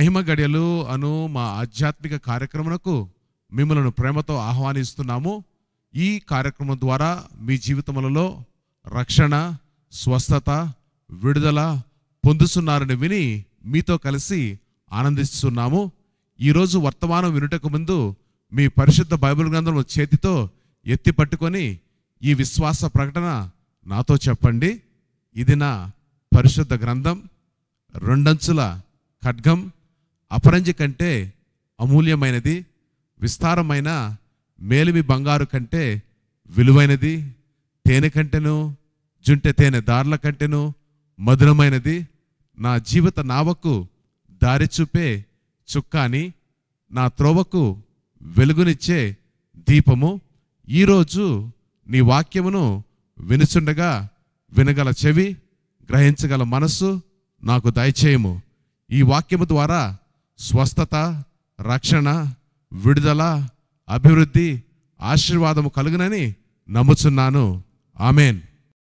మహిమ గడియలు అను మా ఆధ్యాత్మిక కార్యక్రమమునకు మిమ్మలను ప్రేమతో ఆహ్వానిస్తున్నాము ఈ కార్యక్రమం ద్వారా మీ జీవితములలో రక్షణ స్వస్థత విడుదల పొందుతున్నారని విని మీతో కలిసి ఆనందిస్తున్నాము ఈరోజు వర్తమానం వినుటకు ముందు మీ పరిశుద్ధ బైబిల్ గ్రంథం చేతితో ఎత్తి పట్టుకొని ఈ విశ్వాస ప్రకటన నాతో చెప్పండి ఇది నా పరిశుద్ధ గ్రంథం రెండంచుల ఖడ్గం అపరంజి కంటే అమూల్యమైనది విస్తారమైన మేలిమి బంగారు కంటే విలువైనది తేనె కంటెను జుంటె తేనె దారుల కంటెను మధురమైనది నా జీవిత నావకు దారి చూపే చుక్కాని నా త్రోవకు వెలుగునిచ్చే దీపము ఈరోజు నీ వాక్యమును వినుచుండగా వినగల చెవి గ్రహించగల మనస్సు నాకు దయచేయము ఈ వాక్యము ద్వారా స్వస్థత రక్షణ విడుదల అభివృద్ధి ఆశీర్వాదము కలుగునని నమ్ముచున్నాను ఆమెన్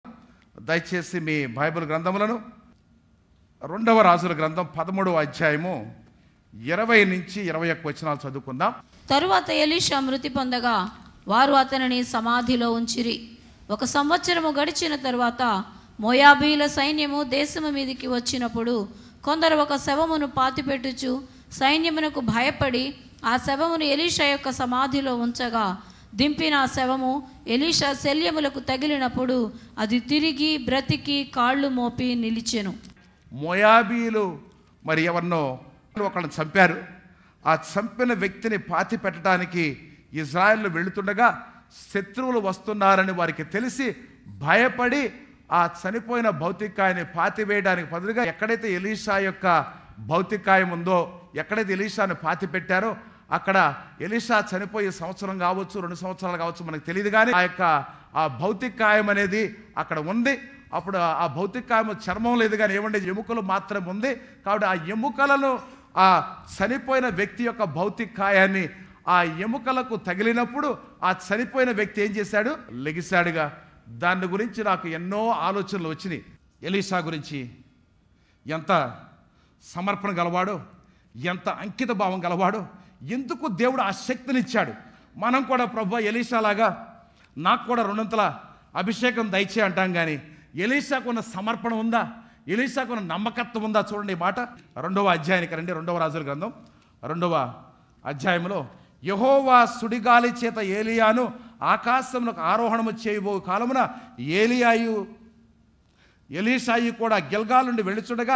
దయచేసి మీ బైబిల్ గ్రంథములను రెండవ రాజుల గ్రంథం పదమూడవ అధ్యాయము ఇరవై నుంచి ఇరవై ఒక్క వచనాలు చదువుకుందాం తరువాత ఎలీషా మృతి పొందగా వారు అతనిని సమాధిలో ఉంచిరి ఒక సంవత్సరము గడిచిన తరువాత మోయాబీల సైన్యము దేశము మీదికి వచ్చినప్పుడు కొందరు ఒక శవమును పాతిపెట్టుచు సైన్యమునకు భయపడి ఆ శవమును ఎలీషా యొక్క సమాధిలో ఉంచగా దింపిన ఆ శవము ఎలీషా శల్యములకు తగిలినప్పుడు అది తిరిగి బ్రతికి కాళ్ళు మోపి నిలిచెను మోయాబీలు మరి ఎవరినో ఒకళ్ళని చంపారు ఆ చంపిన వ్యక్తిని పాతి పెట్టడానికి ఇజ్రాయెల్ వెళుతుండగా శత్రువులు వస్తున్నారని వారికి తెలిసి భయపడి ఆ చనిపోయిన భౌతికాయాన్ని పాతి వేయడానికి బదులుగా ఎక్కడైతే ఎలీషా యొక్క భౌతికాయం ఉందో ఎక్కడైతే ఎలీషాను పాతి పెట్టారో అక్కడ ఎలీషా చనిపోయే సంవత్సరం కావచ్చు రెండు సంవత్సరాలు కావచ్చు మనకు తెలియదు కానీ ఆ యొక్క ఆ భౌతికాయం అనేది అక్కడ ఉంది అప్పుడు ఆ- ఆ భౌతికాయం చర్మం లేదు కానీ ఏమంటే ఎముకలు మాత్రం ఉంది కాబట్టి ఆ ఎముకలను ఆ చనిపోయిన వ్యక్తి యొక్క భౌతికాయాన్ని ఆ ఎముకలకు తగిలినప్పుడు ఆ చనిపోయిన వ్యక్తి ఏం చేశాడు లెగిశాడుగా దాని గురించి నాకు ఎన్నో ఆలోచనలు వచ్చినాయి ఎలీషా గురించి ఎంత సమర్పణ గలవాడో ఎంత అంకిత భావం గలవాడో ఎందుకు దేవుడు ఆ శక్తినిచ్చాడు మనం కూడా ప్రభు ఎలీషాలాగా నాకు కూడా రెండంతల అభిషేకం దయచే అంటాం కానీ ఎలీషాకున్న సమర్పణ ఉందా ఎలీషాకున్న నమ్మకత్వం ఉందా చూడండి ఈ మాట రెండవ అధ్యాయానికి రండి రెండవ రాజుల గ్రంథం రెండవ అధ్యాయంలో యహోవా సుడిగాలి చేత ఏలియాను ఆకాశమునకు ఆరోహణము చేయబో కాలమున ఏలియాయు ఎలీషాయి కూడా గిల్గాల్ నుండి వెళ్ళుచుండగా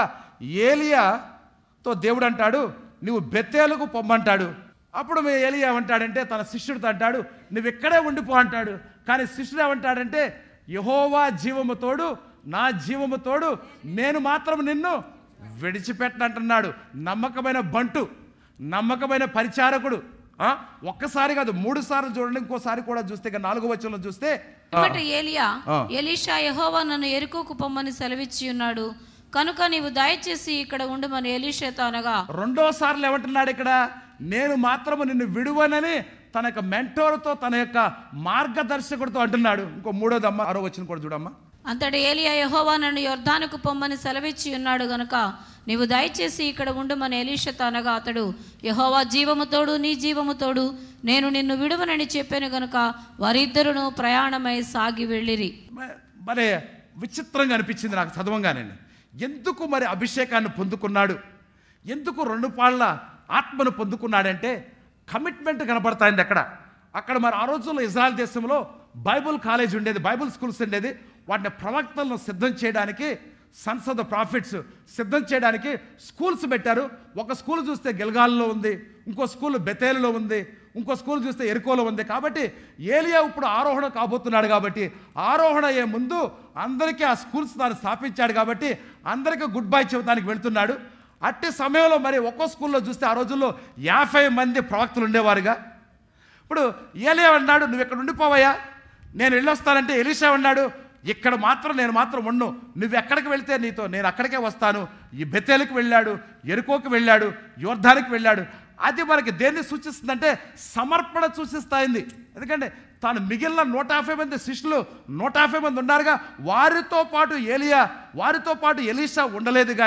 ఏలియాతో దేవుడు అంటాడు నువ్వు బెత్తేలకు పొమ్మంటాడు అప్పుడు మీ ఏలియా ఏమంటాడంటే తన శిష్యుడితో అంటాడు నువ్వు ఇక్కడే ఉండిపో అంటాడు కానీ శిష్యుడు ఏమంటాడంటే యహోవా జీవము తోడు నా జీవము తోడు నేను మాత్రం నిన్ను విడిచిపెట్టనంటున్నాడు నమ్మకమైన బంటు నమ్మకమైన పరిచారకుడు ఆ? ఒక్కసారి కాదు మూడు సార్లు చూడండి ఇంకోసారి కూడా చూస్తే ఇక నాలుగో వచనంలో చూస్తే పిమ్మట ఏలియా ఆ. ఎలీషా యెహోవా నన్ను ఎరుకోకు పొమ్మని సెలవిచ్చి ఉన్నాడు కనుక నీవు దయచేసి ఇక్కడ ఉండమని ఎలీషాతో అనగా రెండో సార్లు ఏమంటున్నాడు ఇక్కడ నేను మాత్రము నిన్ను విడువనని తన యొక్క మెంటోర్తో తన యొక్క మార్గదర్శకుడితో అంటున్నాడు ఇంకో మూడోదమ్మ ఆరో వచ్చిన కూడా చూడమ్మా అంతటి ఏలియా యెహోవా నన్ను యొర్దానుకు పొమ్మని సెలవిచ్చి ఉన్నాడు గనుక నీవు దయచేసి ఇక్కడ ఉండమని ఎలీషతో అనగా అతడు యెహోవా జీవముతోడు నీ జీవముతోడు నేను నిన్ను విడువనని చెప్పాను గనుక వారిద్దరును ప్రయాణమై సాగి వెళ్ళిరి మ- మరి విచిత్రంగా అనిపించింది నాకు చదవంగానండి ఎందుకు మరి అభిషేకాన్ని పొందుకున్నాడు ఎందుకు రెండు పాళ్ళ ఆత్మను పొందుకున్నాడంటే కమిట్మెంట్ కనపడతాయింది అక్కడ అక్కడ మరి ఆ రోజుల్లో ఇజ్రాయల్ దేశంలో బైబుల్ కాలేజ్ ఉండేది బైబుల్ స్కూల్స్ ఉండేది వాటిని ప్రవక్తలను సిద్ధం చేయడానికి సన్స్ ఆఫ్ ద ప్రాఫిట్స్ సిద్ధం చేయడానికి స్కూల్స్ పెట్టారు ఒక స్కూల్ చూస్తే గిల్గాల్లో ఉంది ఇంకో స్కూల్ బెతేలులో ఉంది ఇంకో స్కూల్ చూస్తే ఎరుకోలో ఉంది కాబట్టి ఏలియా ఇప్పుడు ఆరోహణ కాబోతున్నాడు కాబట్టి ఆరోహణ అయ్యే ముందు అందరికీ ఆ స్కూల్స్ తాను స్థాపించాడు కాబట్టి అందరికీ గుడ్ బై చెబుతానికి వెళ్తున్నాడు అట్టి సమయంలో మరి ఒక్కో స్కూల్లో చూస్తే ఆ రోజుల్లో యాభై మంది ప్రవక్తలు ఉండేవారుగా ఇప్పుడు ఏలియా అన్నాడు నువ్వు ఇక్కడ ఉండిపోవయ్యా నేను వెళ్ళొస్తానంటే ఎలీషా అన్నాడు ఇక్కడ మాత్రం నేను మాత్రం ఉండు నువ్వు ఎక్కడికి వెళ్తే నీతో నేను అక్కడికే వస్తాను ఈ బెతేలకు వెళ్ళాడు ఎరుకోకి వెళ్ళాడు యోర్ధానికి వెళ్ళాడు అది మనకి దేన్ని సూచిస్తుందంటే సమర్పణ సూచిస్తాయింది ఎందుకంటే తాను మిగిలిన నూట యాభై మంది శిష్యులు నూట యాభై మంది ఉన్నారుగా వారితో పాటు ఏలియా వారితో పాటు ఎలీషా ఉండలేదు కానీ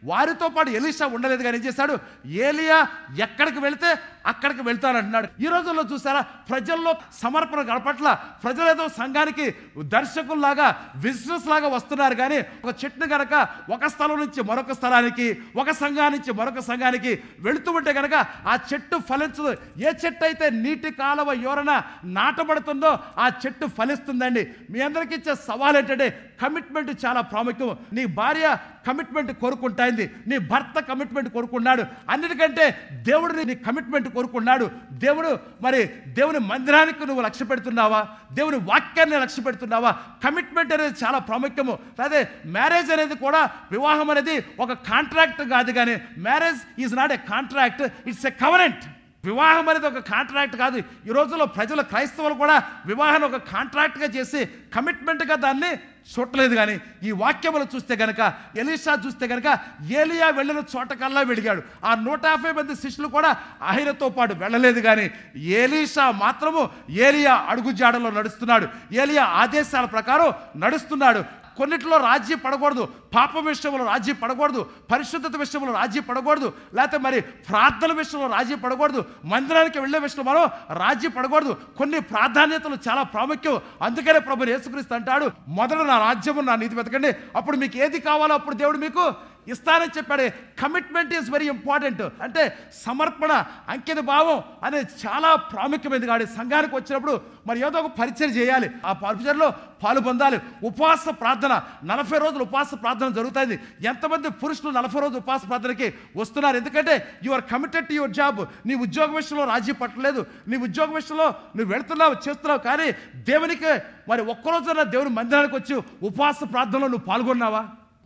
వారితో పాటు ఎలీషా ఉండలేదు కానీ ఏం చేశాడు ఏలియా ఎక్కడికి వెళితే అక్కడికి వెళ్తానంటున్నాడు ఈ రోజుల్లో చూసారా ప్రజల్లో సమర్పణ గడపట్ల ప్రజలేదో సంఘానికి దర్శకుల్లాగా బిజినెస్ లాగా వస్తున్నారు కానీ ఒక చెట్టును గనక ఒక స్థలం నుంచి మరొక స్థలానికి ఒక సంఘానికి నుంచి మరొక సంఘానికి వెళుతూ ఉంటే గనక ఆ చెట్టు ఫలించదు ఏ చెట్టు అయితే నీటి కాలువ యోరన నాటబడుతుందో ఆ చెట్టు ఫలిస్తుందండి మీ అందరికీ ఇచ్చే సవాల్ ఏంటంటే కమిట్మెంట్ చాలా ప్రాముఖ్యం నీ భార్య కమిట్మెంట్ కోరుకుంటాయింది నీ భర్త కమిట్మెంట్ కోరుకున్నాడు అన్నిటికంటే దేవుడు నీ కమిట్మెంట్ కోరుకున్నాడు దేవుడు మరి దేవుని మందిరానికి నువ్వు లక్ష్య పెడుతున్నావా దేవుని వాక్యాన్ని లక్ష్య పెడుతున్నావా కమిట్మెంట్ అనేది చాలా ప్రాముఖ్యము అదే మ్యారేజ్ అనేది కూడా వివాహం అనేది ఒక కాంట్రాక్ట్ కాదు కానీ marriage is not a contract it's a covenant వివాహం అనేది ఒక కాంట్రాక్ట్ కాదు ఈ రోజుల్లో ప్రజలు క్రైస్తవులు కూడా వివాహాన్ని ఒక కాంట్రాక్ట్గా చేసి కమిట్మెంట్గా దాన్ని చూడలేదు కానీ ఈ వాక్యములు చూస్తే గనక ఎలీషా చూస్తే గనక ఏలియా వెళ్ళిన చోటకల్లా వెలిగాడు ఆ నూట యాభై మంది శిష్యులు కూడా ఆయనతో పాటు వెళ్ళలేదు కానీ ఏలీషా మాత్రము ఏలియా అడుగుజాడలో నడుస్తున్నాడు ఏలియా ఆదేశాల ప్రకారం నడుస్తున్నాడు కొన్నిట్లో రాజీ పడకూడదు పాపం విషయంలో రాజీ పడకూడదు పరిశుద్ధత విషయంలో రాజీ పడకూడదు లేకపోతే మరి ప్రార్థన విషయంలో రాజీ పడకూడదు మందిరానికి వెళ్ళే విషయంలో మనం రాజీ పడకూడదు కొన్ని ప్రాధాన్యతలు చాలా ప్రాముఖ్యం అందుకనే ప్రభు యేసుక్రీస్తు అంటాడు మొదట నా రాజ్యము నా నీతి వెతకండి అప్పుడు మీకు ఏది కావాలో అప్పుడు దేవుడు మీకు ఇస్తానని చెప్పాడు కమిట్మెంట్ ఈజ్ వెరీ ఇంపార్టెంట్ అంటే సమర్పణ అంకిత భావం అనేది చాలా ప్రాముఖ్యమైనది కాబట్టి సంఘానికి వచ్చినప్పుడు మరి ఏదో ఒక పరిచయం చేయాలి ఆ పరిచయంలో పాలు పొందాలి ఉపవాస ప్రార్థన నలభై రోజులు ఉపవాస ప్రార్థన జరుగుతుంది ఎంతమంది పురుషులు నలభై రోజులు ఉపవాస ప్రార్థనకి వస్తున్నారు ఎందుకంటే you are committed to your job నీ ఉద్యోగ విషయంలో రాజీ పట్టలేదు నీ ఉద్యోగ విషయంలో నువ్వు వెళ్తున్నావు చేస్తున్నావు కానీ దేవునికి మరి ఒక్కరోజున దేవుని మందిరానికి వచ్చి ఉపవాస ప్రార్థనలో నువ్వు పాల్గొన్నావా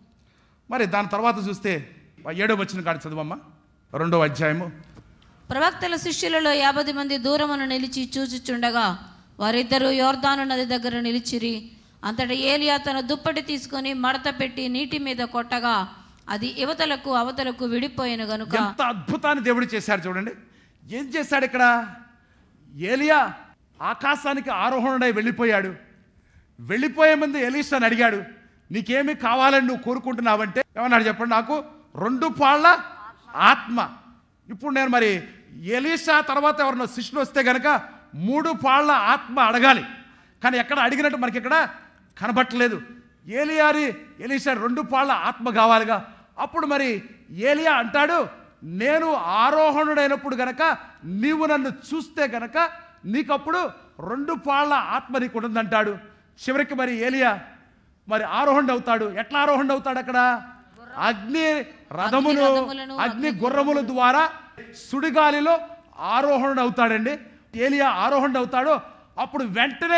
మరి దాని తర్వాత చూస్తే ఏడో వచ్చిన కాడి చదువమ్మా రెండో అధ్యాయము ప్రవక్తల శిష్యులలో యాభై మంది దూరమును నిలిచి చూచుచుండగా వారిద్దరూ యోర్దాను నది దగ్గర నిలిచిరి అంతటా ఏలియా తన దుప్పటి తీసుకొని మడత పెట్టి నీటి మీద కొట్టగా అది యువతలకు అవతలకు విడిపోయిన గనుక ఎంత అద్భుతాన్ని దేవుడు చేశాడు చూడండి ఏం చేశాడు ఇక్కడ ఏలియా ఆకాశానికి ఆరోహణుడై వెళ్ళిపోయాడు వెళ్ళిపోయే ముందు ఎలీషాని అడిగాడు నీకేమి కావాలని నువ్వు కోరుకుంటున్నావంటే ఏమన్నాడు చెప్పండి నాకు రెండు పాళ్ళ ఆత్మ ఇప్పుడు నేను మరి ఎలీషా తర్వాత ఎవరన్నా శిష్యులు వస్తే గనక మూడు పాళ్ళ ఆత్మ అడగాలి కానీ ఎక్కడ అడిగినట్టు మనకి ఇక్కడ కనబట్టలేదు ఏలియారి ఎలీషా రెండు పాళ్ళ ఆత్మ కావాలిగా అప్పుడు మరి ఏలియా అంటాడు నేను ఆరోహణుడైనప్పుడు గనక నీవు నన్ను చూస్తే గనక నీకప్పుడు రెండు పాళ్ళ ఆత్మ నీకు ఉంటుందంటాడు చివరికి మరి ఏలియా మరి ఆరోహణ అవుతాడు ఎట్లా ఆరోహణ అవుతాడు అక్కడ అగ్ని రథమును అగ్ని రథములను, అగ్ని గుర్రముల ద్వారా సుడిగాలిలో ఆరోహణ అవుతాడండి ఏలియా ఆరోహణ అవుతాడు అప్పుడు వెంటనే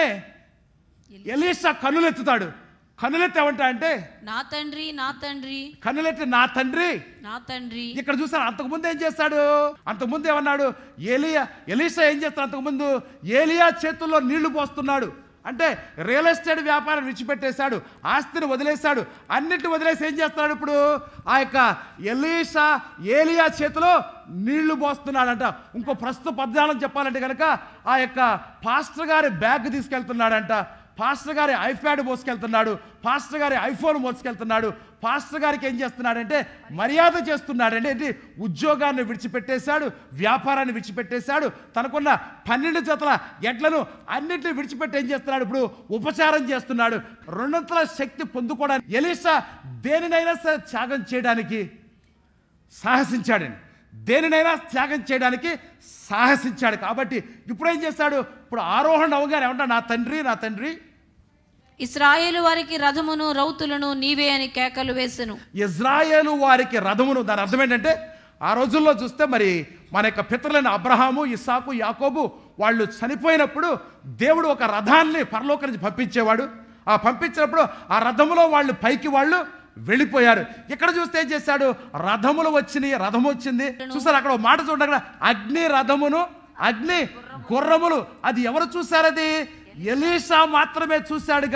ఎలీషా కన్నులెత్తుతాడు కన్నులెత్తి ఏమంటా అంటే నా తండ్రి నా తండ్రి కన్నులెత్తి నా తండ్రి నా తండ్రి ఇక్కడ చూసారు అంతకుముందు ఏం చేస్తాడు అంతకుముందు ఏమన్నాడు ఏలియా ఎలీసా ఏం చేస్తాడు అంతకుముందు ఏలియా చేతుల్లో నీళ్లు పోస్తున్నాడు అంటే రియల్ ఎస్టేట్ వ్యాపారం విడిచిపెట్టేశాడు ఆస్తిని వదిలేశాడు అన్నిటిని వదిలేసి ఏం చేస్తున్నాడు ఇప్పుడు ఆ యొక్క ఎలీషా ఏలియా చేతిలో నీళ్లు పోస్తున్నాడంట ఇంకో ప్రస్తుత పద్యాలను చెప్పాలంటే కనుక ఆ యొక్క పాస్టర్ గారి బ్యాగ్ తీసుకెళ్తున్నాడంట పాస్టర్ గారి ఐప్యాడ్ మోసుకెళ్తున్నాడు పాస్టర్ గారి ఐఫోన్ మోసుకెళ్తున్నాడు పాస్టర్ గారికి ఏం చేస్తున్నాడంటే మర్యాద చేస్తున్నాడంటే ఏంటి ఉద్యోగాన్ని విడిచిపెట్టేశాడు వ్యాపారాన్ని విడిచిపెట్టేశాడు తనకున్న పన్నెండు జతల ఎడ్లను అన్నింటినీ విడిచిపెట్టి ఏం చేస్తున్నాడు ఇప్పుడు ఉపచారం చేస్తున్నాడు రెండంతల శక్తి పొందుకోవడానికి ఎలీసా దేనినైనా సరే త్యాగం చేయడానికి సాహసించాడండి దేనినైనా త్యాగం చేయడానికి సాహసించాడు కాబట్టి ఇప్పుడు ఏం చేస్తాడు ఇప్పుడు ఆరోహణ అవగానే ఏమంటా నా తండ్రి నా తండ్రి ఇస్రాయేలు వారికి రథమును రౌతులను నీవే అని కేకలు వేసెను ఇజ్రాయేలు వారికి రథమును దాని అర్థం ఏంటంటే ఆ రోజుల్లో చూస్తే మరి మన యొక్క పితరులైన అబ్రహాము ఇస్సాకు యాకోబు వాళ్ళు చనిపోయినప్పుడు దేవుడు ఒక రథాన్ని పరలోక నుంచి పంపించేవాడు ఆ పంపించినప్పుడు ఆ రథములో వాళ్ళు పైకి వాళ్ళు వెళ్ళిపోయారు ఇక్కడ చూస్తే ఏం చేశాడు రథములు వచ్చినాయి రథం వచ్చింది చూసారు అక్కడ ఒక మాట చూడండి అక్కడ అగ్ని రథమును అగ్ని గుర్రములు అది ఎవరు చూశారు అది ఎలీషా మాత్రమే చూశాడు కానీ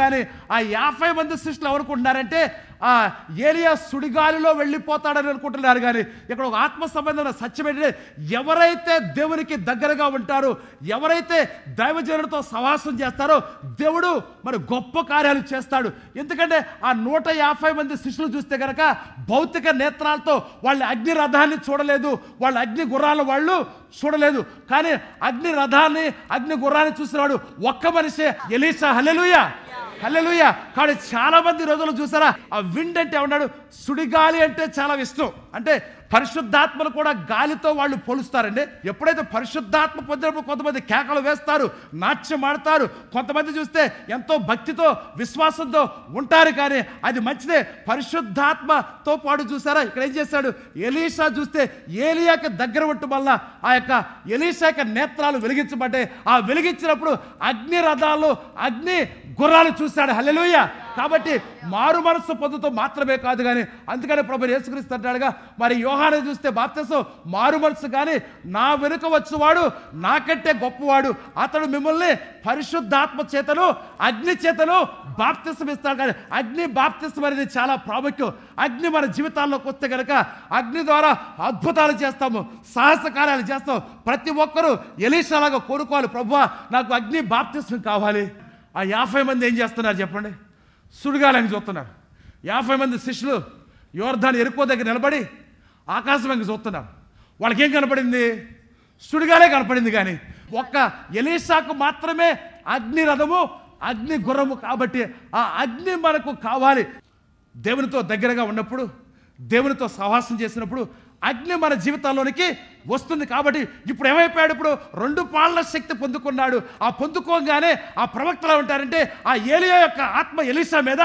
ఆ యాభై మంది శిష్యులు ఎవరుకుంటున్నారంటే ఆ ఏలియా సుడిగాలిలో వెళ్ళిపోతాడని అనుకుంటున్నారు కానీ ఇక్కడ ఒక ఆత్మ సంబంధమైన సత్యం ఏంటంటే ఎవరైతే దేవునికి దగ్గరగా ఉంటారో ఎవరైతే దైవజనుడితో సవాసం చేస్తారో దేవుడు మరి గొప్ప కార్యాలు చేస్తాడు ఎందుకంటే ఆ నూట యాభై మంది శిష్యులు చూస్తే కనుక భౌతిక నేత్రాలతో వాళ్ళ అగ్ని రథాన్ని చూడలేదు వాళ్ళ అగ్ని గుర్రాల వాళ్ళు చూడలేదు కానీ అగ్ని రథాన్ని అగ్ని గుర్రాన్ని చూసినవాడు ఒక్క మనిషే ఎలీసా హల్లెలూయా హల్లెలూయా కాబట్టి చాలా మంది ఈ రోజుల్లో చూసారా ఆ విండ్ అంటే ఏమన్నాడు సుడిగాలి అంటే చాలా ఇష్టం అంటే పరిశుద్ధాత్మను కూడా గాలితో వాళ్ళు పోలుస్తారండి ఎప్పుడైతే పరిశుద్ధాత్మ పొందినప్పుడు కొంతమంది కేకలు వేస్తారు నాట్యం ఆడతారు కొంతమంది చూస్తే ఎంతో భక్తితో విశ్వాసంతో ఉంటారు కానీ అది మంచిదే పరిశుద్ధాత్మతో పాటు చూసారా ఇక్కడ ఏం చేశాడు ఎలీషా చూస్తే ఏలియాకి దగ్గర ఉండటం వల్ల ఆ యొక్క ఎలీషా యొక్క నేత్రాలు వెలిగించబడ్డాయి ఆ వెలిగించినప్పుడు అగ్ని రథాలు అగ్ని గుర్రాలు చూశాడు హల్లెలూయ కాబట్టి మారు మనస్సు పొందుతూ మాత్రమే కాదు కానీ అందుకని ప్రభు యేసుక్రీస్తు అంటాడుగా మరి యోహాను చూస్తే బాప్తసం మారు మనసు కానీ నా వెనుక వచ్చేవాడు నాకంటే గొప్పవాడు అతడు మిమ్మల్ని పరిశుద్ధాత్మ చేతను అగ్ని చేతను బాప్తిసం ఇస్తాడు కానీ అగ్ని బాప్తిసం అనేది చాలా ప్రాముఖ్యం అగ్ని మన జీవితాల్లోకి వస్తే కనుక అగ్ని ద్వారా అద్భుతాలు చేస్తాము సాహస కార్యాలు చేస్తాం ప్రతి ఒక్కరూ ఎలీషాలాగా కోరుకోవాలి ప్రభువా నాకు అగ్ని బాప్తిసం కావాలి ఆ యాభై మంది ఏం చేస్తున్నారు చెప్పండి సుడిగాలని చూస్తున్నారు యాభై మంది శిష్యులు యోర్ధాన్ని ఎరుకో దగ్గర నిలబడి ఆకాశం వెంక చూస్తున్నారు వాళ్ళకి ఏం కనపడింది సుడిగాలే కనపడింది కానీ ఒక్క ఎలీషాకు మాత్రమే అగ్ని రథము అగ్ని గుర్రము కాబట్టి ఆ అగ్ని మనకు కావాలి దేవునితో దగ్గరగా ఉన్నప్పుడు దేవునితో సహవాసం చేసినప్పుడు అగ్ని మన జీవితాల్లోనికి వస్తుంది కాబట్టి ఇప్పుడు ఏమైపోయాడు ఇప్పుడు రెండు పాళ్ళ శక్తి పొందుకున్నాడు ఆ పొందుకోగానే ఆ ప్రవక్తలు ఉంటారంటే ఆ ఏలియా యొక్క ఆత్మ ఎలీసా మీద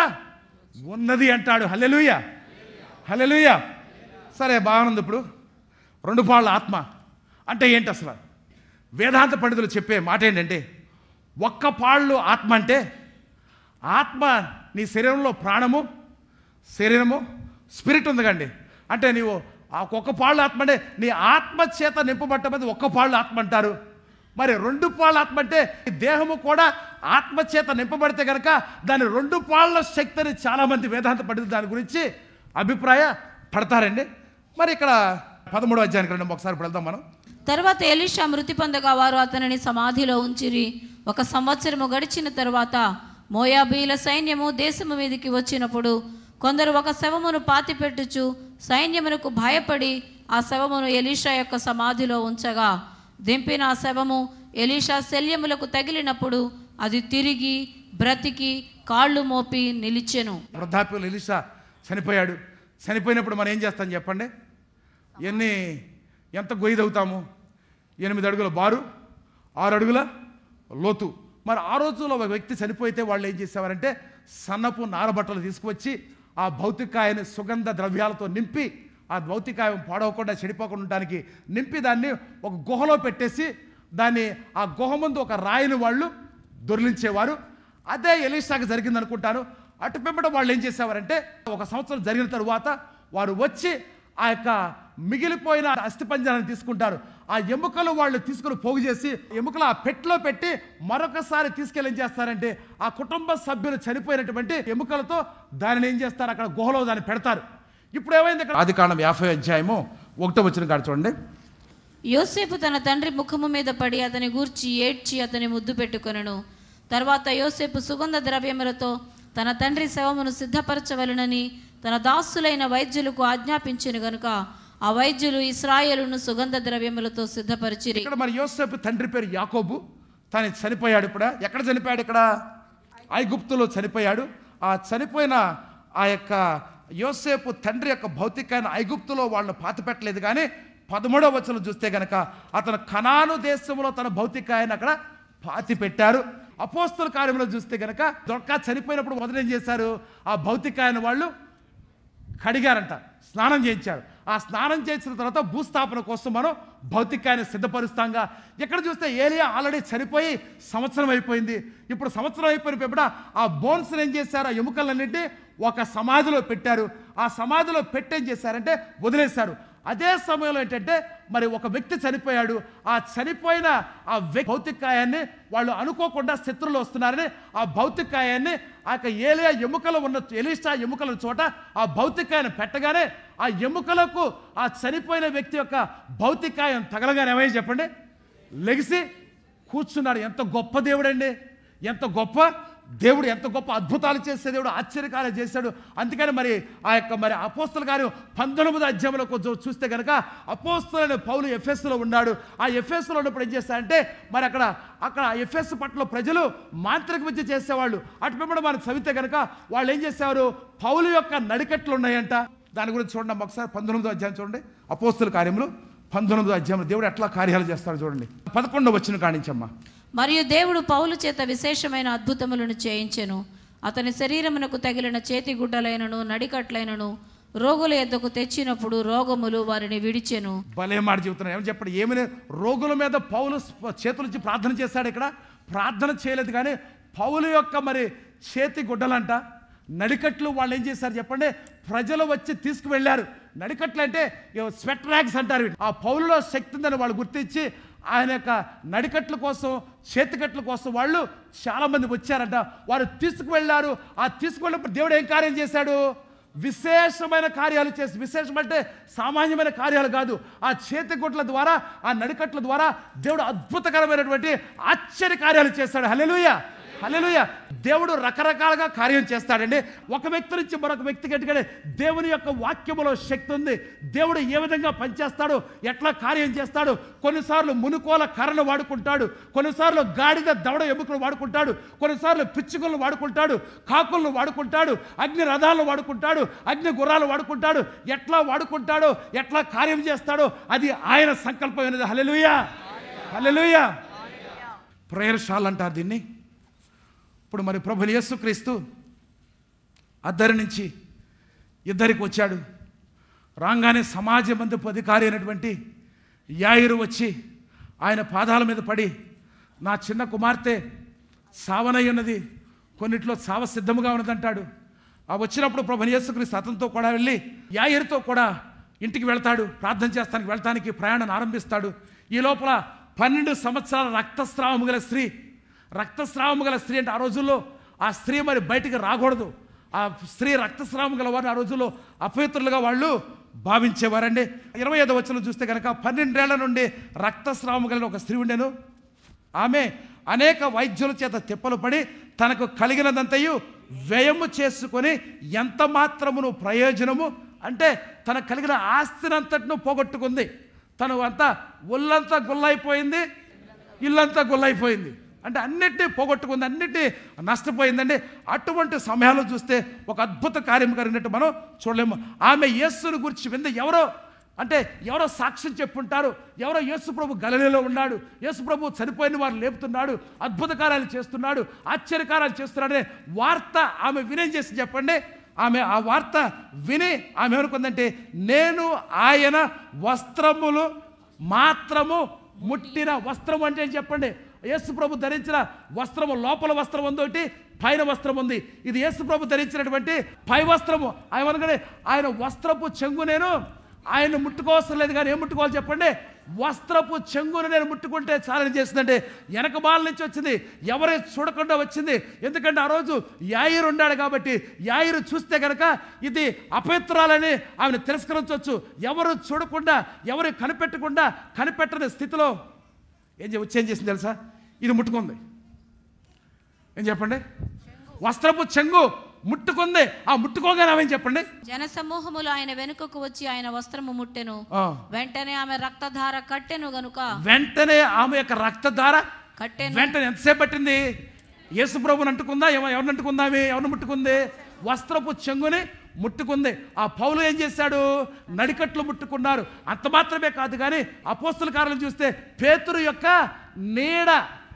ఉన్నది అంటాడు హల్లెలూయ హల్లెలూయ సరే బాగుంది ఇప్పుడు రెండు పాళ్ళ ఆత్మ అంటే ఏంటి అసలు వేదాంత పండితులు చెప్పే మాట ఏంటంటే ఒక్క పాళ్ళు ఆత్మ అంటే ఆత్మ నీ శరీరంలో ప్రాణము శరీరము స్పిరిట్ ఉంది కండి అంటే నీవు ఆ ఒక్క పాళ్ళు ఆత్మ అంటే నీ ఆత్మ చేత నింపబట్టమది ఒక్క పాళ్ళు ఆత్మ అంటారు మరి రెండు పాళ్ళ ఆత్మ అంటే ఈ దేహము కూడా ఆత్మ చేత నింపబడితే కనుక దాని రెండు పాళ్ళ శక్తిని చాలామంది వేదాంత పండితులు దాని గురించి అభిప్రాయ పడతారండి మరి ఇక్కడ పదమూడో అధ్యాయానికి రండి ఒకసారి ఇప్పుడు వెళ్దాం మనం తర్వాత ఎలీషా మృతి పొందగా వారు అతనిని సమాధిలో ఉంచిరి ఒక సంవత్సరము గడిచిన తరువాత మోయాబీల సైన్యము దేశము మీదికి వచ్చినప్పుడు కొందరు ఒక శవమును పాతిపెట్టుచు సైన్యమునకు భయపడి ఆ శవమును ఎలీషా యొక్క సమాధిలో ఉంచగా దింపిన ఆ శవము ఎలీషా శల్యములకు తగిలినప్పుడు అది తిరిగి బ్రతికి కాళ్ళు మోపి నిలిచెను వృద్ధాప్యంలో ఎలిషా చనిపోయాడు చనిపోయినప్పుడు మనం ఏం చేస్తాం చెప్పండి ఎన్ని ఎంత గొయ్యి తవ్వుతాము ఎనిమిది అడుగుల బారు ఆరు అడుగుల లోతు మరి ఆ రోజుల్లో ఒక వ్యక్తి చనిపోతే వాళ్ళు ఏం చేసేవారంటే సన్నపు నారబట్టలు తీసుకువచ్చి ఆ భౌతికాయని సుగంధ ద్రవ్యాలతో నింపి ఆ భౌతికాయం పాడవకుండా చెడిపోకుండా ఉండడానికి నింపి దాన్ని ఒక గుహలో పెట్టేసి దాన్ని ఆ గుహ ముందు ఒక రాయిని వాళ్ళు దొరిలించేవారు అదే ఎలీషాకి జరిగింది అనుకుంటాను అటు పిమ్మట వాళ్ళు ఏం చేసేవారంటే ఒక సంవత్సరం జరిగిన తరువాత వారు వచ్చి ఆ యొక్క మిగిలిపోయిన అస్థిపంజరాన్ని తీసుకుంటారు ఆ ఎముకలు వాళ్ళు తీసుకుని పోగు చేసి ఎముకలు ఆ పెట్టెలో పెట్టి మరొకసారి తీసుకెళ్ళి ఏం చేస్తారంటే ఆ కుటుంబ సభ్యులు చనిపోయినటువంటి ఎముకలతో దానిని ఏం చేస్తారు అక్కడ గుహలో దాన్ని పెడతారు ఇప్పుడు ఏమైంది ఇక్కడ ఆది కాండం యాభై అధ్యాయము ఒకటో వచ్చిన కాడ చూడండి యోసేపు తన తండ్రి ముఖము మీద పడి అతని గూర్చి ఏడ్చి అతని ముద్దు పెట్టుకొనెను తర్వాత యోసేపు సుగంధ ద్రవ్యములతో తన తండ్రి శవమును సిద్ధపరచవలనని తన దాసులైన వైద్యులకు ఆజ్ఞాపించెను గనుక ఆ వైద్యులు ఇస్రాయేలును సుగంధ ద్రవ్యములతో సిద్ధపరిచిరి ఇక్కడ మరి యోసేపు తండ్రి పేరు యాకోబు తను చనిపోయాడు ఇప్పుడు ఎక్కడ చనిపోయాడు ఇక్కడ ఐగుప్తులో చనిపోయాడు ఆ చనిపోయిన ఆ యొక్క యోసేపు తండ్రి యొక్క భౌతికాన్ని ఐగుప్తులో వాళ్ళని పాతి పెట్టలేదు కానీ పదమూడవ వచనం చూస్తే గనక అతను కనాను దేశంలో తన భౌతికాయని అక్కడ పాతి పెట్టారు అపోస్తుల కార్యంలో చూస్తే గనక దొరక చనిపోయినప్పుడు మొదలు ఏం చేశారు ఆ భౌతికాయని వాళ్ళు కడిగారంట స్నానం చేయించారు ఆ స్నానం చేసిన తర్వాత భూస్థాపన కోసం మనం భౌతికాన్ని సిద్ధపరుస్తాంగా ఎక్కడ చూస్తే ఏలియా ఆల్రెడీ చనిపోయి సంవత్సరం అయిపోయింది ఇప్పుడు సంవత్సరం అయిపోయిన పెప్పుడ ఆ బోన్స్ ఏం చేశారు ఆ ఎముకలన్నింటి ఒక సమాధిలో పెట్టారు ఆ సమాధిలో పెట్టి ఏం చేశారంటే వదిలేశారు అదే సమయంలో ఏంటంటే మరి ఒక వ్యక్తి చనిపోయాడు ఆ చనిపోయిన ఆ వ్యక్తి భౌతికాయాన్ని వాళ్ళు అనుకోకుండా శత్రువులు వస్తున్నారని ఆ భౌతికాయాన్ని ఆ యొక్క ఏలియా ఎముకలు ఉన్న ఎలీషా ఎముకల చోట ఆ భౌతికాయాన్ని పెట్టగానే ఆ ఎముకలకు ఆ చనిపోయిన వ్యక్తి యొక్క భౌతికాయం తగలగానే ఏమైంది చెప్పండి లెగిసి కూర్చున్నాడు ఎంత గొప్ప దేవుడండి ఎంత గొప్ప దేవుడు ఎంత గొప్ప అద్భుతాలు చేసే దేవుడు ఆశ్చర్యకాలు చేశాడు అందుకని మరి ఆ యొక్క మరి అపోస్తుల గారు పంతొమ్మిది అధ్యాయంలో కొంచెం చూస్తే కనుక అపోస్తులైన పౌలు ఎఫ్ఎస్లో ఉన్నాడు ఆ ఎఫ్ఎస్లో ఉన్నప్పుడు ఏం చేస్తారంటే మరి అక్కడ అక్కడ ఎఫ్ఎస్ పట్ల ప్రజలు మాంత్రిక విద్య చేసేవాళ్ళు అటు వెంబడి మనం చదివితే కనుక వాళ్ళు ఏం చేసేవారు పౌలు యొక్క నడికట్లు ఉన్నాయంట దాని గురించి చూడండి అమ్మ ఒకసారి పంతొమ్మిదో అధ్యాయం చూడండి అపోస్తుల కార్యములు పంతొమ్మిదో అధ్యాయంలో దేవుడు ఎట్లా కార్యాలు చేస్తాడు చూడండి పదకొండో వచ్చిన కానించమ్మా మరియు దేవుడు పౌలు చేత విశేషమైన అద్భుతములను చేయించెను అతని శరీరమునకు తగిలిన చేతి గుడ్డలైనను నడికట్లైనను రోగుల ఎద్దకు తెచ్చినప్పుడు రోగములు వారిని విడిచెను భలే మాట చెబుతున్నాను ఏమని చెప్పండి ఏమని రోగుల మీద పౌలు స్ప- చేతులుంచి ప్రార్థన చేశాడు ఇక్కడ ప్రార్థన చేయలేదు కానీ పౌలు యొక్క మరి చేతి గుడ్డలంట నడికట్లు వాళ్ళు ఏం చేశారు చెప్పండి ప్రజలు వచ్చి తీసుకువెళ్ళారు నడికట్లు అంటే స్వెట్ ర్యాగ్స్ అంటారు వీటిని. ఆ పౌలులో శక్తి ఉందని వాళ్ళు గుర్తించి ఆయన యొక్క నడికట్ల కోసం చేతికట్ల కోసం వాళ్ళు చాలామంది వచ్చారంట వారు తీసుకువెళ్ళారు ఆ తీసుకువెళ్ళినప్పుడు దేవుడు ఏం కార్యం చేశాడు విశేషమైన కార్యాలు చేసి విశేషం అంటే సామాన్యమైన కార్యాలు కాదు ఆ చేతి గుట్ల ద్వారా ఆ నడికట్ల ద్వారా దేవుడు అద్భుతకరమైనటువంటి ఆశ్చర్య కార్యాలు చేస్తాడు హల్లెలూయా హల్లెలూయా దేవుడు రకరకాలుగా కార్యం చేస్తాడండి ఒక వ్యక్తి నుంచి మరొక వ్యక్తికి ఎందుకంటే దేవుని యొక్క వాక్యములో శక్తి ఉంది దేవుడు ఏ విధంగా పనిచేస్తాడు ఎట్లా కార్యం చేస్తాడు కొన్నిసార్లు మునుకోల కర్రను వాడుకుంటాడు కొన్నిసార్లు గాడిద దవడ ఎముకలు వాడుకుంటాడు కొన్నిసార్లు పిచ్చుకలను వాడుకుంటాడు కాకులను వాడుకుంటాడు అగ్ని రథాలను వాడుకుంటాడు అగ్ని గుర్రాలు వాడుకుంటాడు ఎట్లా వాడుకుంటాడో ఎట్లా కార్యం చేస్తాడో అది ఆయన సంకల్పం అనేది హల్లెలూయా హల్లెలూయా ప్రేయర్ షాల్ అంటారు దీన్ని ఇప్పుడు మరి ప్రభు యేసుక్రీస్తు అద్దరి నుంచి ఇద్దరికి వచ్చాడు రాగానే సమాజ మందుపు అధికారి అయినటువంటి యాయిరు వచ్చి ఆయన పాదాల మీద పడి నా చిన్న కుమార్తె సావనై ఉన్నది కొన్నిట్లో సావ సిద్ధముగా ఉన్నదంటాడు ఆ వచ్చినప్పుడు ప్రభు యేసుక్రీస్తు అతనితో కూడా వెళ్ళి యాయిరుతో కూడా ఇంటికి వెళ్తాడు ప్రార్థన చేస్తానికి వెళ్తానికి ప్రయాణం ఆరంభిస్తాడు ఈ లోపల పన్నెండు సంవత్సరాల రక్తస్రావము గల స్త్రీ రక్తస్రావము గల స్త్రీ అంటే ఆ రోజుల్లో ఆ స్త్రీ మరి బయటికి రాకూడదు ఆ స్త్రీ రక్తస్రావం గల వారిని ఆ రోజుల్లో అపవిత్రులుగా వాళ్ళు భావించేవారండి ఇరవై ఐదు వచ్చిన చూస్తే కనుక పన్నెండేళ్ల నుండి రక్తస్రావం కలిగిన ఒక స్త్రీ ఉండేను ఆమె అనేక వైద్యుల చేత తిప్పలు పడి తనకు కలిగినదంతయు వ్యయము చేసుకొని ఎంత మాత్రమును ప్రయోజనము అంటే తనకు కలిగిన ఆస్తినంతటిను పోగొట్టుకుంది తను అంతా ఒళ్ళంతా గుల్లైపోయింది ఇల్లంతా గుల్లైపోయింది అంటే అన్నిటినీ పోగొట్టుకుంది అన్నిటినీ నష్టపోయిందండి అటువంటి సమయాల్లో చూస్తే ఒక అద్భుత కార్యం కలిగినట్టు మనం చూడలేము ఆమె యేసుని గురించి వింద ఎవరో అంటే ఎవరో సాక్ష్యం చెప్పుంటారు ఎవరో యేసు ప్రభు గలలీలో ఉన్నాడు యేసు ప్రభు చనిపోయిన వారు లేపుతున్నాడు అద్భుత కార్యాలు చేస్తున్నాడు ఆశ్చర్యకార్యాలు చేస్తున్నాడనే వార్త ఆమె వినేం చేసి చెప్పండి ఆమె ఆ వార్త విని ఆమె ఏమనుకుందంటే నేను ఆయన వస్త్రములు మాత్రము ముట్టిన వస్త్రం అంటే ఏం చెప్పండి యేసు ప్రభు ధరించిన వస్త్రము లోపల వస్త్రం ఉంది ఒకటి పైన వస్త్రం ఉంది ఇది యేసు ప్రభు ధరించినటువంటి పై వస్త్రము ఆయన అనగానే ఆయన వస్త్రపు చెంగు నేను ఆయన ముట్టుకోవసరం లేదు కానీ ఏం ముట్టుకోవాలి చెప్పండి వస్త్రపు చెంగును నేను ముట్టుకుంటే చాలని చేసిందంటే వెనక బాల నుంచి వచ్చింది ఎవరే చూడకుండా వచ్చింది ఎందుకంటే ఆ రోజు యాయిరు ఉన్నాడు కాబట్టి యాయిరు చూస్తే కనుక ఇది అపవిత్రాలని ఆమెను తిరస్కరించవచ్చు ఎవరు చూడకుండా ఎవరు కనిపెట్టకుండా కనిపెట్టని స్థితిలో ఏం చే- వచ్చి ఏం చేసింది తెలుసా ఇది ముట్టుకుంది ఏం చెప్పండి వస్త్రపు చెంగు ముట్టుకుంది ఆ ముట్టుకోగానే ఆమె ఏం చెప్పండి జనసమూహములు ఆయన వెనుకకు వచ్చి ఆయన వస్త్రము ముట్టెను ఆ. వెంటనే ఆమె రక్తధార కట్టెను గనుక వెంటనే ఆమె యొక్క రక్తధార కట్టెను వెంటనే ఎంతసేపు పట్టింది యేసు ప్రభుని అంటుకుందా ఎవ- ఎవరిని అంటుకుందా ఆమె ఎవరిని ముట్టుకుంది వస్త్రపు చెంగుని ముట్టుకుంది ఆ పౌలు ఏం చేశాడు నడికట్లు ముట్టుకున్నారు అంత మాత్రమే కాదు కానీ అపోస్తుల కార్యాలను చూస్తే పేతురు యొక్క నీడ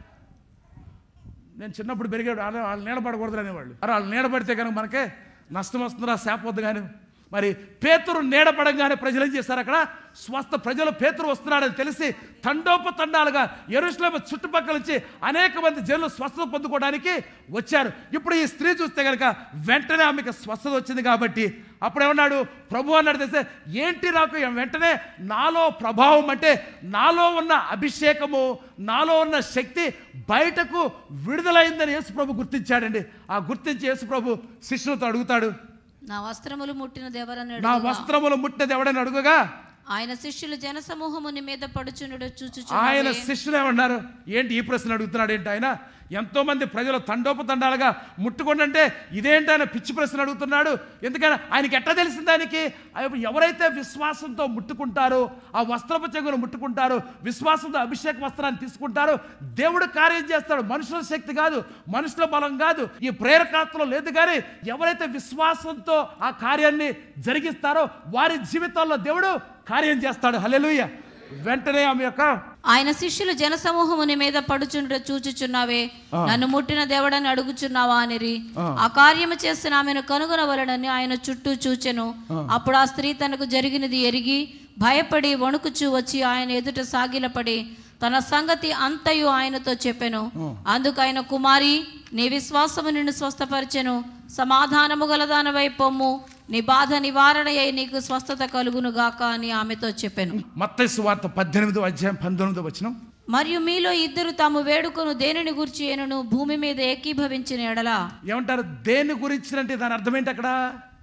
నేను చిన్నప్పుడు పెరిగాడు వాళ్ళు వాళ్ళు నీడపడకూడదు అనేవాళ్ళు అరే వాళ్ళు నీడపడితే కనుక మనకే నష్టం వస్తుందా శాపవద్దు కానీ మరి పేతురు నీడపడంగానే ప్రజలు ఏం చేశారు అక్కడ స్వస్థ ప్రజలు పేతురు వస్తున్నాడని తెలిసి తండోపతండాలుగా ఎరుసలేమ చుట్టుపక్కల నుంచి అనేక మంది జనులు స్వస్థత పొందుకోవడానికి వచ్చారు ఇప్పుడు ఈ స్త్రీ చూస్తే కనుక వెంటనే ఆమెకు స్వస్థత వచ్చింది కాబట్టి అప్పుడు ఏమన్నాడు ప్రభు అన్నాడు తెలిసే ఏంటి నాకు వెంటనే నాలో ప్రభావం అంటే నాలో ఉన్న అభిషేకము నాలో ఉన్న శక్తి బయటకు విడుదలైందని యేసు ప్రభు గుర్తించాడండి ఆ గుర్తించి యేసు ప్రభు శిష్యులతో అడుగుతాడు నా వస్త్రములు ముట్టిన దేవరని నా వస్త్రములు ముట్టినది ఎవడని అడుగుగా ఆయన శిష్యులు జనసమూహముని మీద పడుచునుడు చూచుచు ఆయన శిష్యులు ఏమన్నారు ఏంటి ఈ ప్రశ్న అడుగుతున్నాడు ఏంటి ఆయన ఎంతో మంది ప్రజలు తండోపతండాలుగా ముట్టుకుంటే ఇదేంటి ఆయన పిచ్చి ప్రశ్న అడుగుతున్నాడు ఎందుకని ఆయనకి ఎట్లా తెలిసింది దానికి ఎవరైతే విశ్వాసంతో ముట్టుకుంటారో ఆ వస్త్రపు చెగును ముట్టుకుంటారో విశ్వాసంతో అభిషేక వస్త్రాన్ని తీసుకుంటారో దేవుడు కార్యం చేస్తాడు మనుషుల శక్తి కాదు మనుషుల బలం కాదు ఈ ప్రేరకాత్రలో లేదు కానీ ఎవరైతే విశ్వాసంతో ఆ కార్యాన్ని జరిగిస్తారో వారి జీవితాల్లో దేవుడు కార్యం చేస్తాడు హల్లెలూయా వెంటనే ఆమె యొక్క ఆయన శిష్యులు జనసమూహముని మీద పడుచుండ చూచుచున్నావే నన్ను ముట్టిన దేవుడని అడుగుచున్నావా అనిరి ఆ కార్యము చేసిన ఆమెను కనుగొనవలనని ఆయన చుట్టూ చూచెను అప్పుడు ఆ స్త్రీ తనకు జరిగినది ఎరిగి భయపడి వణుకుచూ వచ్చి ఆయన ఎదుట సాగిలపడి తన సంగతి అంతయు ఆయనతో చెప్పెను అందుకు ఆయన కుమారి నీ విశ్వాసము నిన్ను స్వస్థపరిచెను సమాధానము గలదానవై పొమ్ము నీ బాధ నివారణ అయి నీకు స్వస్థత కలుగును గాక అని ఆమెతో చెప్పెను మత్తయి సువార్త పద్దెనిమిదో అధ్యాయం పంతొమ్మిదో వచనం మరియు మీలో ఇద్దరు తాము వేడుకను దేనిని గురించి ఏనును భూమి మీద ఏకీభవించిన ఎడల ఏమంటారు దేని గురించినంటే దాని అర్థం ఏంటి అక్కడ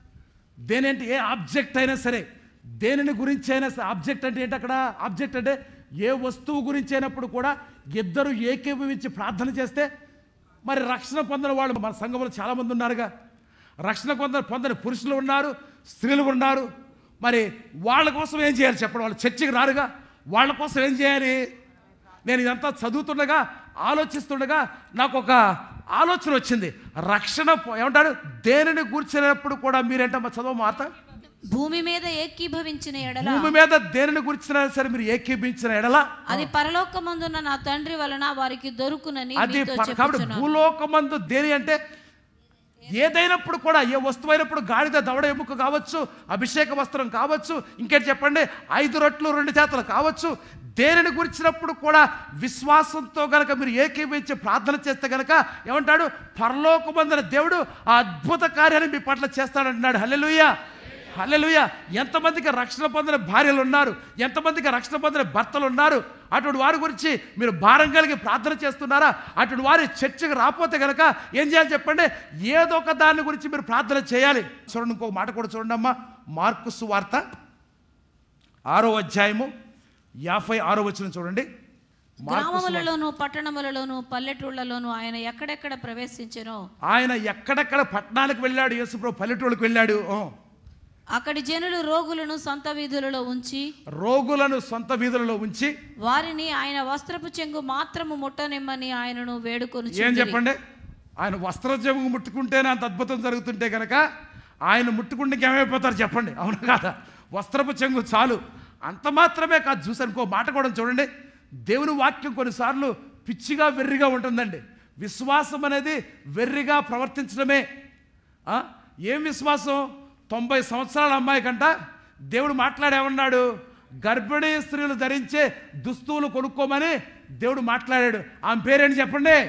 దేనేంటి ఏ ఆబ్జెక్ట్ అయినా సరే దేనిని గురించి అయినా సరే ఆబ్జెక్ట్ అంటే ఏంటి అక్కడ ఆబ్జెక్ట్ అంటే ఏ వస్తువు గురించి అయినప్పుడు కూడా ఇద్దరు ఏకీభవించి ప్రార్థన చేస్తే మరి రక్షణ పొందిన వాళ్ళు మన సంఘంలో చాలామంది ఉన్నారుగా రక్షణ పొందిన పొందని పురుషులు ఉన్నారు స్త్రీలు ఉన్నారు మరి వాళ్ళ కోసం ఏం చేయాలి చెప్పండి వాళ్ళు చర్చికి రారుగా వాళ్ళ కోసం ఏం చేయాలి నేను ఇదంతా చదువుతుండగా ఆలోచిస్తుండగా నాకు ఒక ఆలోచన వచ్చింది రక్షణ పొ- ఏమంటారు దేనిని కూర్చున్నప్పుడు కూడా మీరేంటమ్మా చదువు మాట భూమి మీద ఏకీభవించిన ఎడల భూమి మీద దేనిని గురించినా సరే మీరు ఏకీపించిన ఎడల అది పరలోకమందున్న నా తండ్రి వలన వారికి దొరుకునని అది మీతో ప- కాబట్టి చెప్పుచున్నాను. భూలోకమందు దేని అంటే ఏదైనప్పుడు కూడా ఏ వస్తువైనప్పుడు గాడిద దవడ ఎముక కావచ్చు అభిషేక వస్త్రం కావచ్చు ఇంకేంటి చెప్పండి ఐదు రొట్లు రెండు చేతలు కావచ్చు దేనిని గురించినప్పుడు కూడా విశ్వాసంతో గనక మీరు ఏకీభవించి ప్రార్థన చేస్తే గనక ఏమంటాడు పరలోకమందిన దేవుడు ఆ అద్భుత కార్యాన్ని మీ పట్ల చేస్తాడంటున్నాడు హల్లెలూయా హల్లెలూయా ఎంతమందికి రక్షణ పొందిన భార్యలు ఉన్నారు ఎంతమందికి రక్షణ పొందిన భర్తలు ఉన్నారు అటువంటి వారి గురించి మీరు భారం కలిగి ప్రార్థన చేస్తున్నారా అటువంటి వారి చర్చకు రాకపోతే కనుక ఏం చేయాలి చెప్పండి ఏదో ఒక దాని గురించి మీరు ప్రార్థన చేయాలి చూడండి ఇంకొక మాట కూడా చూడండి అమ్మా మార్కుసు వార్త ఆరో అధ్యాయము యాభై ఆరో వచ్చిన చూడండి మార్కుసు వార్త. గ్రామములలోను పట్టణములలోను పల్లెటూళ్లలోను ఆయన ఎక్కడెక్కడ ప్రవేశించెనో ఆయన ఎక్కడెక్కడ పట్టణాలకు వెళ్ళాడు యేసుప్రభు పల్లెటూళ్ళకి వెళ్ళాడు ఓ. అక్కడి జనులు రోగులను సొంత వీధులలో ఉంచి రోగులను సొంత వీధులలో ఉంచి వారిని ఆయన వస్త్రపు చెంగు మాత్రము ముట్టనిమ్మని ఆయనను వేడుకొని ఏం చెప్పండి ఆయన వస్త్రజము ముట్టుకుంటేనే అంత అద్భుతం జరుగుతుంటే కనుక ఆయన ముట్టుకుంటే ఏమైపోతారు చెప్పండి అవును కాదా వస్త్రపు చెంగు చాలు అంత మాత్రమే కాదు చూసాను ఇంకో మాట కూడా చూడండి దేవుని వాక్యం కొన్నిసార్లు పిచ్చిగా వెర్రిగా ఉంటుందండి విశ్వాసం అనేది వెర్రిగా ప్రవర్తించడమే ఆ? ఏం విశ్వాసం తొంభై సంవత్సరాల అమ్మాయి కంట దేవుడు మాట్లాడేమన్నాడు గర్భిణీ స్త్రీలు ధరించే దుస్తువులు కొనుక్కోమని దేవుడు మాట్లాడాడు ఆమె పేరేంటి చెప్పండి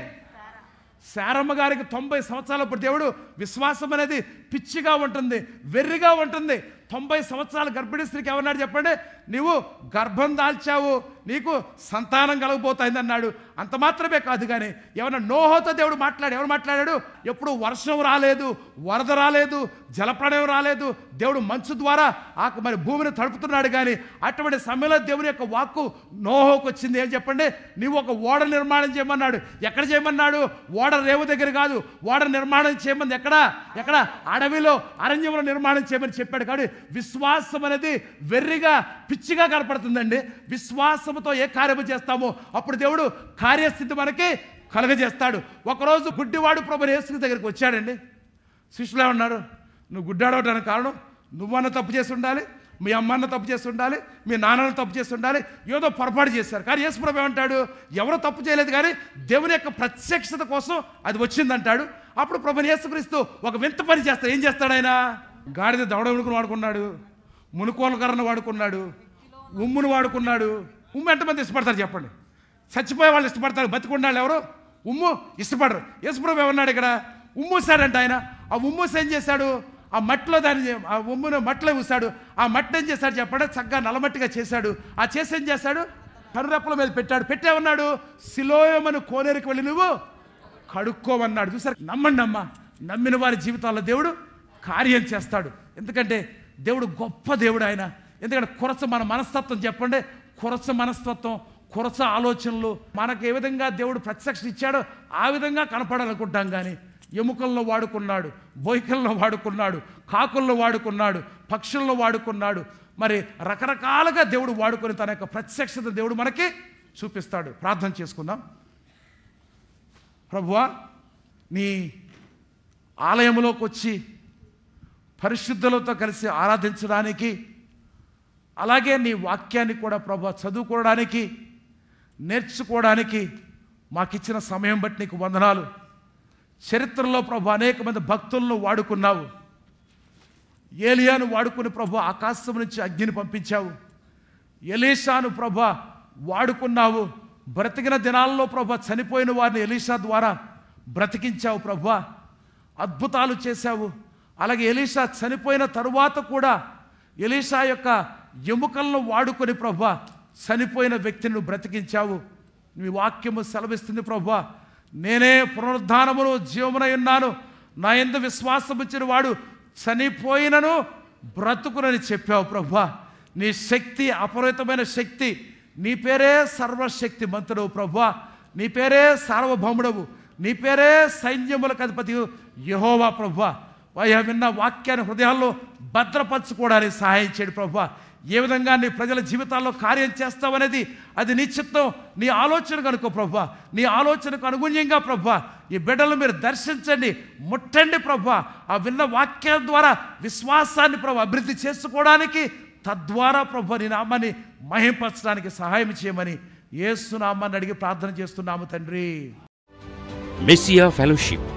శారమ్మ గారికి తొంభై సంవత్సరాలప్పుడు దేవుడు విశ్వాసం అనేది పిచ్చిగా ఉంటుంది వెర్రిగా ఉంటుంది తొంభై సంవత్సరాల గర్భిణీ స్త్రీకి ఏమన్నాడు చెప్పండి నీవు గర్భం దాల్చావు నీకు సంతానం కలగబోతుంది అన్నాడు అంత మాత్రమే కాదు కానీ ఏమన్నా నోహోతో దేవుడు మాట్లాడు ఎవరు మాట్లాడాడు ఎప్పుడు వర్షం రాలేదు వరద రాలేదు జలప్రళయం రాలేదు దేవుడు మంచు ద్వారా ఆ మరి భూమిని తడుపుతున్నాడు కానీ అటువంటి సమయంలో దేవుని యొక్క వాక్కు నోహోకు వచ్చింది ఏం చెప్పండి నీవు ఒక ఓడ నిర్మాణం చేయమన్నాడు ఎక్కడ చేయమన్నాడు ఓడ రేవు దగ్గర కాదు ఓడ నిర్మాణం చేయమని ఎక్కడ ఎక్కడ అడవిలో అరణ్యంలో నిర్మాణం చేయమని చెప్పాడు కానీ విశ్వాసం అనేది వెర్రిగా పిచ్చిగా కనపడుతుందండి విశ్వాసంతో ఏ కార్యము చేస్తామో అప్పుడు దేవుడు కార్యస్థితి మనకి కలుగజేస్తాడు ఒకరోజు గుడ్డివాడు ప్రభు యేసు దగ్గరికి వచ్చాడండి శిష్యులు ఏమన్నారు నువ్వు గుడ్డాడవడానికి కారణం నువ్వన్న తప్పు చేసి ఉండాలి మీ అమ్మన్న తప్పు చేసి ఉండాలి మీ నాన్నన్న తప్పు చేసి ఉండాలి ఏదో పొరపాటు చేశారు కానీ యేసుప్రభు ఏమంటాడు ఎవరు తప్పు చేయలేదు కానీ దేవుని యొక్క ప్రత్యక్షత కోసం అది వచ్చిందంటాడు అప్పుడు ప్రభు యేసుక్రీస్తు ఒక వింత పని చేస్తాడు ఏం చేస్తాడు ఆయన గాడిద దవడ ఉణుకుని వాడుకున్నాడు మునుకోలకరణ వాడుకున్నాడు ఉమ్మును వాడుకున్నాడు ఉమ్ము ఎంతమంది ఇష్టపడతారు చెప్పండి చచ్చిపోయే వాళ్ళు ఇష్టపడతారు బతికుండాలి ఎవరు ఉమ్ము ఇష్టపడరు యేసుప్రభు ఏమన్నాడు ఇక్కడ ఉమ్మూసాడంట ఆయన ఆ ఉమ్మూసి ఏం చేశాడు ఆ మట్టిలో దాన్ని ఆ ఉమ్మును మట్టిలో ఊసాడు ఆ మట్టి ఏం చేశాడు చెప్పండి చక్కగా నల్లమట్టిగా చేశాడు ఆ చేసి ఏం చేశాడు కనురెప్పల మీద పెట్టాడు పెట్టేమన్నాడు సిలోయమను కోనేరుకి వెళ్ళి నువ్వు కడుక్కోమన్నాడు చూసారు నమ్మండి అమ్మా నమ్మిన వారి జీవితాల్లో దేవుడు కార్యం చేస్తాడు ఎందుకంటే దేవుడు గొప్ప దేవుడు ఆయన ఎందుకంటే కొరస మన మనస్తత్వం చెప్పండి కొరస మనస్తత్వం కొరస ఆలోచనలు మనకు ఏ విధంగా దేవుడు ప్రత్యక్ష ఇచ్చాడో ఆ విధంగా కనపడాలనుకుంటాం కానీ ఎముకల్లో వాడుకున్నాడు బొయ్కల్లో వాడుకున్నాడు కాకుల్లో వాడుకున్నాడు పక్షుల్లో వాడుకున్నాడు మరి రకరకాలుగా దేవుడు వాడుకొని తన యొక్క ప్రత్యక్షత దేవుడు మనకి చూపిస్తాడు ప్రార్థన చేసుకుందాం ప్రభువా నీ ఆలయంలోకి వచ్చి పరిశుద్ధులతో కలిసి ఆరాధించడానికి అలాగే నీ వాక్యాన్ని కూడా ప్రభు చదువుకోవడానికి నేర్చుకోవడానికి మాకిచ్చిన సమయం బట్టి నీకు వందనాలు చరిత్రలో ప్రభు అనేక మంది భక్తులను వాడుకున్నావు ఏలియాను వాడుకుని ప్రభు ఆకాశం నుంచి అగ్నిని పంపించావు ఎలీషాను ప్రభ వాడుకున్నావు బ్రతికిన దినాల్లో ప్రభ చనిపోయిన వారిని ఎలీషా ద్వారా బ్రతికించావు ప్రభ అద్భుతాలు చేశావు అలాగే ఎలీషా చనిపోయిన తరువాత కూడా ఎలీషా యొక్క ఎముకలను వాడుకొని ప్రభ చనిపోయిన వ్యక్తిని నువ్వు బ్రతికించావు నీ వాక్యము సెలవిస్తుంది ప్రభ నేనే పునరుద్ధానమును జీవమునై ఉన్నాను నా ఎందు విశ్వాసం ఇచ్చిన వాడు చనిపోయినను బ్రతుకునని చెప్పావు ప్రభా నీ శక్తి అపరితమైన శక్తి నీ పేరే సర్వశక్తి మంతుడవు ప్రభా నీ పేరే సార్వభౌముడవు నీ పేరే సైన్యములకు అధిపతి యహోవా ప్రభా అయ్యా విన్న వాక్యాన్ని హృదయాల్లో భద్రపరచుకోవడానికి సహాయం చేయడు ప్రభా ఏ విధంగా నీ ప్రజల జీవితాల్లో కార్యం చేస్తావనేది అది నీ చిత్తం నీ ఆలోచన కనుకో ప్రభా నీ ఆలోచనకు అనుగుణ్యంగా ప్రభా ఈ బిడ్డలు మీరు దర్శించండి ముట్టండి ప్రభా ఆ విన్న వాక్యాల ద్వారా విశ్వాసాన్ని ప్రభు అభివృద్ధి చేసుకోవడానికి తద్వారా ప్రభు నీ నామాన్ని మహింపరచడానికి సహాయం చేయమని ఏసునామాన్ని అడిగి ప్రార్థన చేస్తున్నాము తండ్రి మెస్సియా ఫెలోషిప్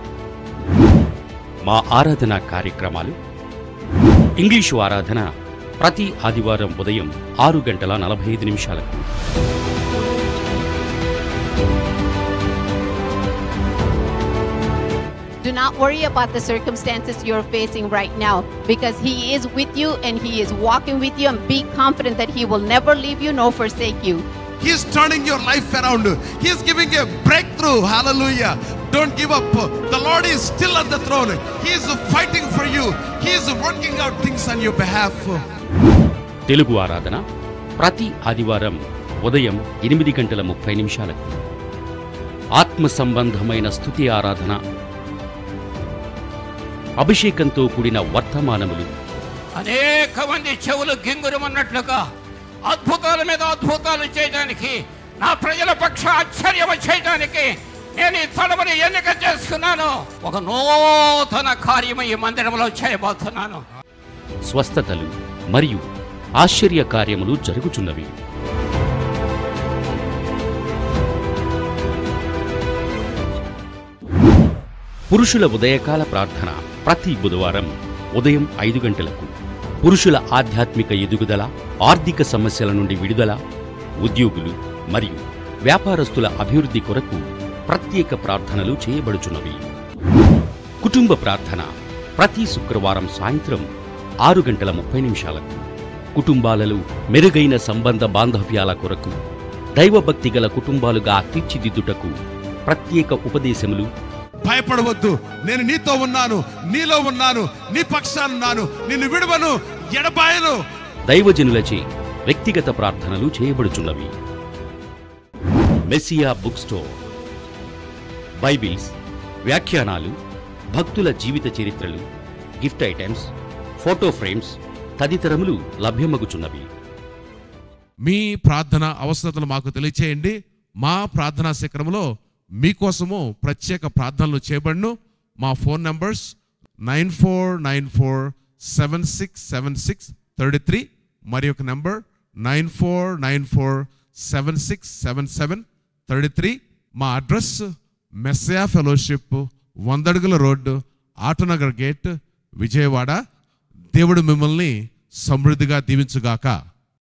మా ఆరాధన కార్యక్రమాలు ఇంగ్లీషు ఆరాధన ప్రతి ఆదివారం ఉదయం ఆరు గంటల నలభై ఐదు నిమిషాలకు Do not worry about the circumstances you're facing right now because He is with you and He is walking with you, and be confident that He will never leave you nor forsake you. He's turning your life around. He's giving a breakthrough. Hallelujah. Don't give up. The Lord is still on the throne. He is fighting for you. He is working out things on your behalf. Telugu ఆరాధన ప్రతి ఆదివారం ఉదయం ఎనిమిది గంటల ముప్పై నిమిషాలకు ఆత్మ సంబంధమైన స్థుతి ఆరాధన అభిషేకంతో కూడిన వర్తమానములు అనేక మంది చెవులు గింగురమన్నట్లుగా అద్భుతాల మీద అద్భుతాలు చేయడానికి నా ప్రజల పక్ష ఆశ్చర్యం చేయడానికి నేను ఈ తలమని ఎన్నిక చేసుకున్నాను ఒక నూతన కార్యము ఈ మందిరంలో చేయబోతున్నాను స్వస్థతలు మరియు ఆశ్చర్య కార్యములు జరుగుచున్నవి పురుషుల ఉదయకాల ప్రార్థన ప్రతి బుధవారం ఉదయం ఐదు గంటలకు పురుషుల ఆధ్యాత్మిక ఎదుగుదల ఆర్థిక సమస్యల నుండి విడుదల ఉద్యోగులు మరియు వ్యాపారస్తుల అభివృద్ధి కొరకు ప్రత్యేక ప్రార్థనలు చేయబడుచున్నవి కుటుంబ ప్రార్థన ప్రతి శుక్రవారం సాయంత్రం ఆరు గంటల ముప్పై నిమిషాలకు కుటుంబాలలో మెరుగైన సంబంధ బాంధవ్యాల కొరకు దైవభక్తి గల కుటుంబాలుగా తీర్చిదిద్దుటకు ప్రత్యేక ఉపదేశములు భయపడవద్దు నేను నీతో ఉన్నాను నీలో ఉన్నాను నీ పక్షానున్నాను నిన్ను విడవను ఎడబాయను దైవజనులచే వ్యక్తిగత ప్రార్థనలు చేయబడుచున్నవి మెస్సియా బుక్ స్టోర్ బైబిల్స్ వ్యాఖ్యానాలు భక్తుల జీవిత చరిత్రలు గిఫ్ట్ ఐటెమ్స్ ఫోటో ఫ్రేమ్స్ తదితరములు లభ్యమగుచున్నవి మీ ప్రార్థన అవసరతలు మాకు తెలియచేయండి మా ప్రార్థనా శిఖరంలో మీకోసము ప్రత్యేక ప్రార్థనలు చేయబడును మా phone numbers nine four nine four seven six seven six thirty three మరి ఒక number nine four nine four seven six seven seven thirty three మా అడ్రస్ మెస్సయా ఫెలోషిప్ వందడుగుల రోడ్డు ఆటోనగర్ గేట్ విజయవాడ దేవుడు మిమ్మల్ని సమృద్ధిగా దీవించుగాక